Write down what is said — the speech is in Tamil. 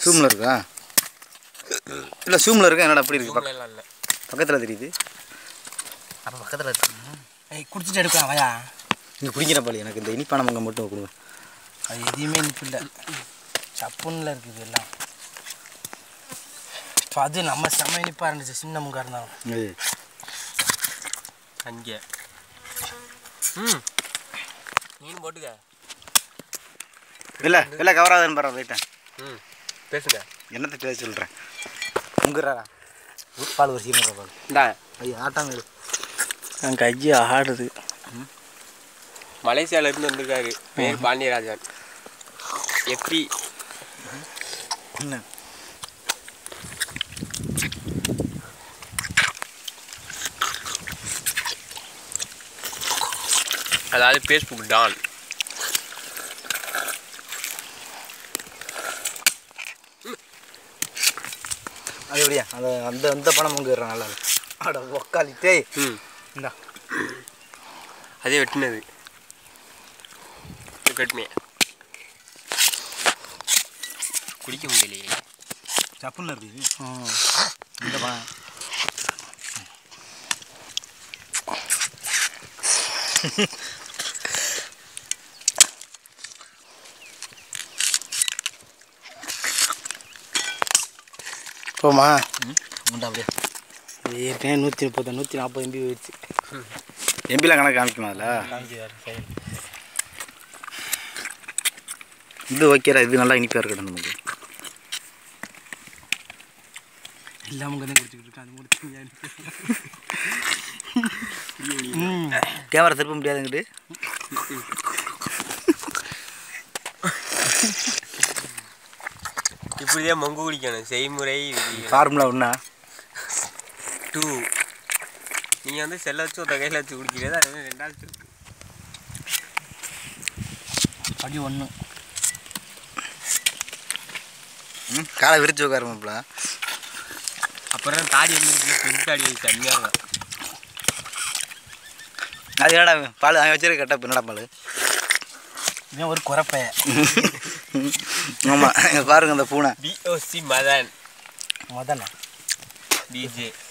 ஜூமில் இருக்கா இல்லை ஜூமில் இருக்கா என்னடா அப்படி இருக்கு பக்க- எல்லாம் இல்லை பக்கத்தில் தெரியுது அப்போ பக்கத்தில் இருக்கு ஏய் குடிச்சிட்டு எடுக்கலாம் வாயா இங்கே குடிக்கிற பாலி எனக்கு இந்த இனிப்பான மங்க மட்டும் கொடுங்க அது எதையுமே இனிப்பு இல்லை சப்புன்ல இருக்குது எல்லாம் இப்போ அது நம்ம செம இனிப்பாக இருந்துச்சு சின்ன முங்கா இருந்தாலும் இது அங்கே ம் நீனும் போட்டுக்க இல்லை இல்லை கவராதுன்னு பாரு ரைட்டேன் ம் பேசுங்க என்னத்தை பேச சொல்கிறேன் உங்குறாரா பால் ஒரு சீமர பால் இந்தா ஐயா ஆட்டாங்க என் கையை ஆடுது மலேசியால இருந்து வந்திருக்காரு பேர் பாண்டியராஜன் எப்படி என்ன அதாவது ஃபேஸ்புக் டான் அது எப்படியா அந்த அந்த அந்த பணம் உங்குறான் நல்லா இருக்கு. அட ஒக்காளி டேய் ம் இந்தா அதே வெட்டினது வெட்டினே குடிக்க முடியலையே சப்புன்னு இருக்குது இந்த பணம் போமா உண்டா அப்படியே இது ஏற்கனவே நூற்றி முப்பது நூற்றி நாற்பது எம்பி போயிடுச்சு எம்பிலாம் கணக்கு காமிக்குமா அதில் காமிச்சு வேறு சரி இது ஓகேடா இது நல்லா இனிப்பாக இருக்கட்டும் நமக்கு எல்லாம் முங்க தான் குடிச்சிக்கிட்டு இருக்கேன் அது முடிச்சு ம் கேமரா திருப்ப முடியாதுங்கிட்டு இப்படிதான் மொங்கு குடிக்கணும் செய்முறை ஃபார்முலா ஒன்றா டூ நீங்கள் வந்து செல்ல வச்சு ஒரு கையில் வச்சு குடிக்கிறது அது வந்து ரெண்டாவது இருக்கு அடி ஒன்று ம் காலை விரிச்சு உட்காருமாப்ல அப்புறம் தாடி வந்து பெண் தாடி செம்மையாக அது என்னடா பால் அவன் வச்சிருக்க கட்ட என்னடா பால் இவன் ஒரு குறப்பைய ஆமாம் பாருங்க அந்த பூனை பிஓசி மதன் முதல்ல பிஜே